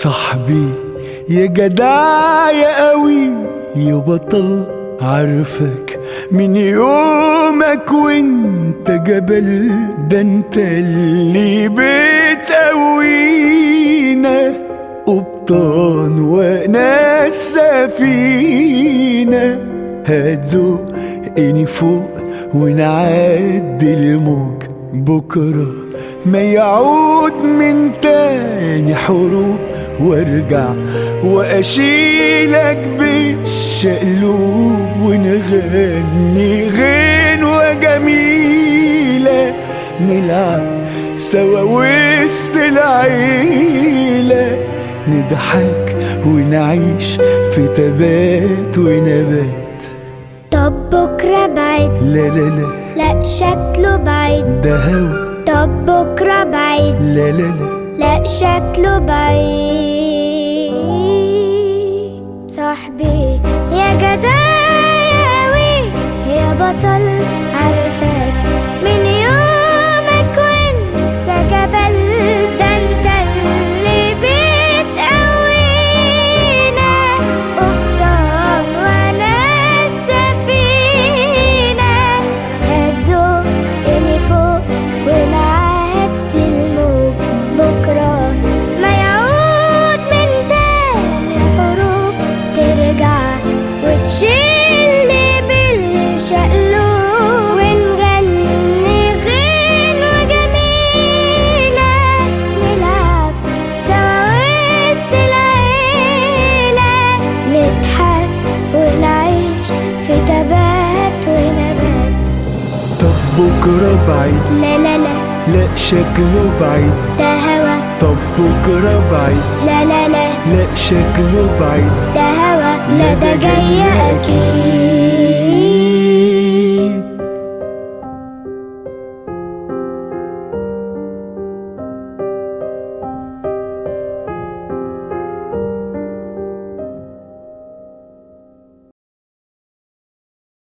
صاحبي يا جدع يا قوي يا بطل عارفك من يومك وانت جبل ده انت اللي بتقوينا قبطان وانا السفينة هتزقني فوق ونعدي الموج بكرة ما يعود من تاني حروب وارجع واشيلك بالشقلوب ونغني غنوة جميلة نلعب سوا وسط العيلة نضحك ونعيش في تبات ونبات طب بكرة بعيد لا لا لا لا شكله بعيد ده هوا طب بكرة بعيد لا لا لا لا شكله بعيد صاحبي يا جدع يا قوي يا بطل عارفك من يومك وانت جبل ده انت اللي بتقوينا قبطان وانا السفينة هتزقني فوق ونعدي الموج بكرة ما يعود من تاني حروب ترجع وتشيلني بالشقلوب ونغني غنوة جميلة نلعب سوا وسط العيلة نضحك ونعيش في تبات ونبات طب بكرة بعيد لا لا لا لا شكله بعيد ده هوا طب بكرة بعيد لا لا لا لا شكله بعيد ده هوا لا ده جاي أكيد